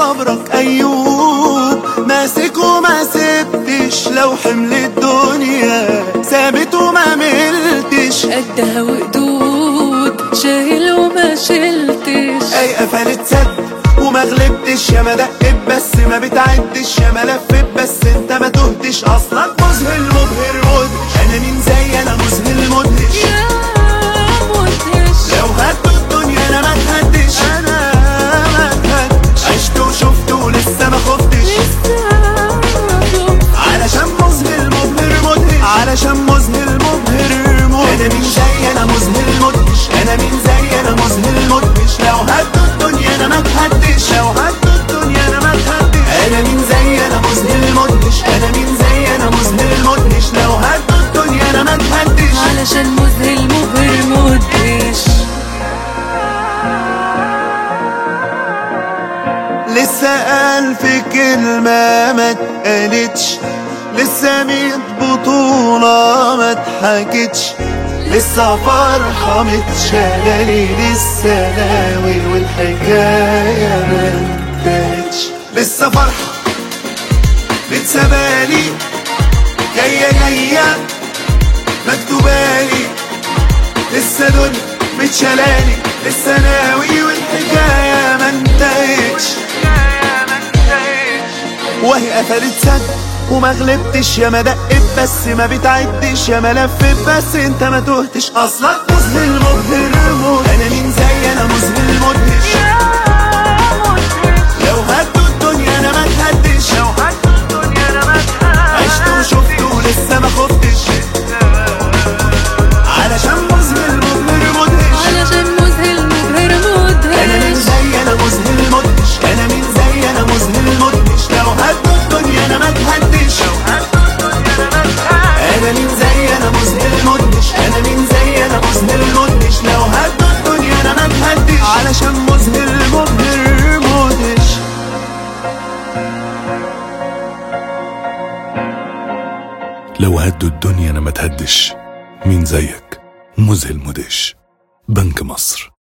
صبرك ايوب ماسك وما سبتش لو حمل الدنيا ثابت وما ملتش قدها وقدود شايل وما شلتش اي قفلت سد وما غلبتش يا ما دقت بس ما بتعدش يا ما لفت بس انت ما تهتش اصلك مذهل مبهر مدهش انا مين زي انا مذهل مدهش يا مدهش لو هدوا الدنيا انا ما تهدش انا ما تهدش عشت وشفت ولسه ما خفتش لسه شوف علشان مذهل مبهر مدهش علشان مذهل مبهر مدهش انا مين زي انا مذهل مدهش انا مين زي انا مذهل مدهش لو هدوا الدنيا انا ما تهدش لو هدوا الدنيا انا ما تهدش انا مين زي انا مذهل مدهش انا مين زي انا مذهل مدهش لو هدوا الدنيا انا ما تهدش علشان مذهل مبهر مدهش لسه ألف كلمة ما اتقالتش لسه ميت بطولة ما اتحكتش لسه فرحة متشالالي لسه ناوي والحكاية ما انتهتش لسه فرحة متسبالي جاية جاية مكتوبالي لسه دنيا متشالالي لسه ناوي والحكاية ما انتهتش وهي قفلت سد وما غلبتش يا ما دقت بس ما بتعدش يا ما لفت بس انت ما تهتش اصلك مذهل مبهر موت انا مين زي انا مذهل مدهش لو هدوا الدنيا انا ما تهدش لو هدوا الدنيا انا ما عشت وشفت ولسه ما خفتش علشان مذهل مبهر مدهش علشان مذهل مبهر انا مين مدهش زي انا مذهل مدهش انا مين زي انا مذهل مدهش لو هدوا الدنيا انا ما تهدش انا مين زي انا مذهل مدهش انا مين زي انا مذهل مدهش لو هدوا الدنيا انا ما تهدش علشان مذهل مبهر مدهش لو هدوا الدنيا انا ما تهدش مين زيك مذهل مدهش بنك مصر